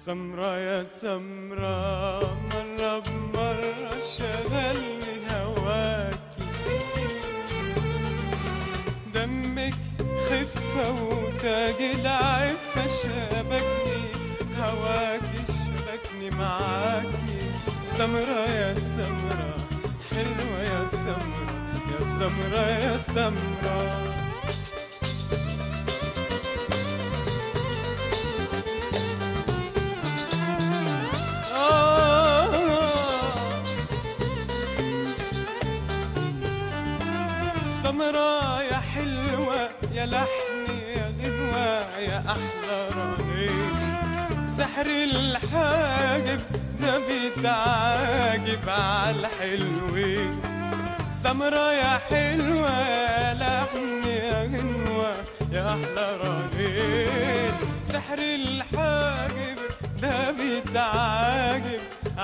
سمرة يا سمرة مرة بمرة شغلني هواكي دمك خفة وتاج العفة شبكني هواكي شبكني معاكي سمرة يا سمرة حلوة يا سمرة يا سمرة يا سمرة آه سمرة يا حلوة يا لحن يا غنوة يا أحلى رغيف سحر الحاجب ده بيتعاجب عالحلوين سمرة يا حلوة يا لحن يا غنوة يا أحلى رغيف سحر الحاجب ده بيتعاجب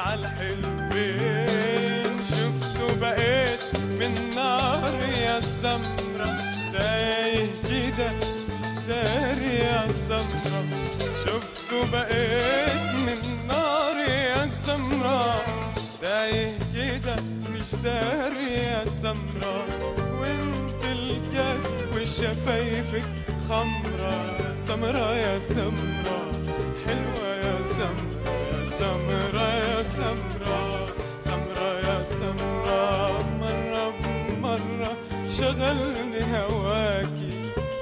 عالحلوين شفته بقيت من نار يا سمرة تايه كده مش داري يا سمرة شفته بقيت من نار يا سمرة تايه كده مش داري يا سمرة وانت الكاس وشفايفك خمرة سمرة يا سمرة حلوة يا سمرة يا سمرة يا سمرة سمرة يا سمرة مرة بمرة شغلني هواكي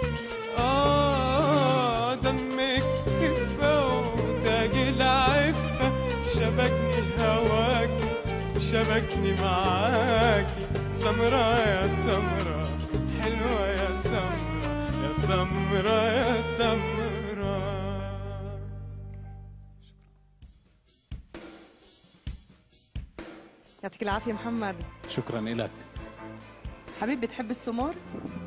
آه دمك خفة وتاج العفة شبكني هواكي شبكني معاكي سمرة يا سمرة حلوة يا سمرة يا سمرة يا سمرة يعطيك العافيه محمد شكرا لك حبيب بتحب السمور